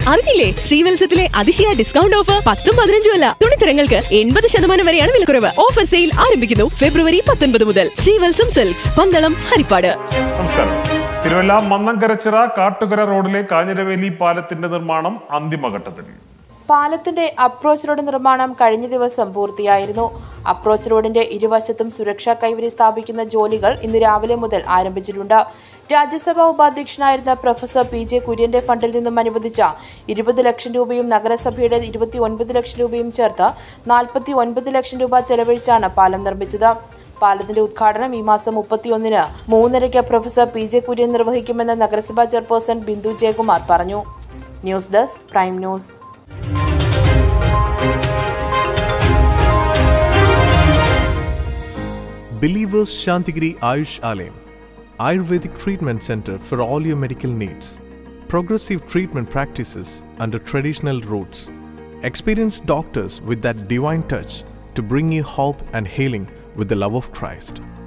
അറിഞ്ഞില്ലേ ശ്രീവത്സത്തിലെ അതിശയ discount offer പത്തും പതിനഞ്ചും അല്ല തുണിത്തരങ്ങൾക്ക് എൺപത് ശതമാനം വരെയാണ് വിലക്കുറവ് ഓഫർ സെയിൽ ആരംഭിക്കുന്നു ഫെബ്രുവരി പത്തൊൻപത് മുതൽ ശ്രീവത്സം സിൽക്സ് പന്തളം ഹരിപ്പാട് നമസ്കാരം തിരുവല്ല മന്നംകരച്ചിറ കാട്ടുകര റോഡിലെ കാഞ്ഞിരവേലി പാലത്തിന്റെ നിർമ്മാണം അന്തിമഘട്ടത്തിൽ പാലത്തിന്റെ അപ്രോച്ച് റോഡ് നിർമ്മാണം കഴിഞ്ഞ ദിവസം പൂർത്തിയായിരുന്നു അപ്രോച്ച് റോഡിന്റെ ഇരുവശത്തും സുരക്ഷാ കൈവരി സ്ഥാപിക്കുന്ന ജോലികൾ ഇന്ന് രാവിലെ മുതൽ ആരംഭിച്ചിട്ടുണ്ട് രാജ്യസഭാ ഉപാധ്യക്ഷനായിരുന്ന പ്രൊഫസർ പി ജെ കുര്യന്റെ ഫണ്ടിൽ നിന്നും അനുവദിച്ച ഇരുപത് ലക്ഷം രൂപയും നഗരസഭയുടെ ഇരുപത്തി ഒൻപത് ലക്ഷം രൂപയും ചേർത്ത് നാൽപ്പത്തി ഒൻപത് ലക്ഷം രൂപ ചെലവഴിച്ചാണ് പാലം നിർമ്മിച്ചത് പാലത്തിന്റെ ഉദ്ഘാടനം ഈ മാസം മുപ്പത്തിയൊന്നിന് മൂന്നരയ്ക്ക് പ്രൊഫസർ പി ജെ കുര്യൻ നിർവഹിക്കുമെന്ന് നഗരസഭാ ചെയർപേഴ്സൺ ബിന്ദു ജയകുമാർ പറഞ്ഞു news desk prime news Believers Shantigiri Ayush Alayam, Ayurvedic Treatment Center for all your medical needs. Progressive treatment practices under traditional routes. Experienced doctors with that divine touch to bring you hope and healing with the love of Christ.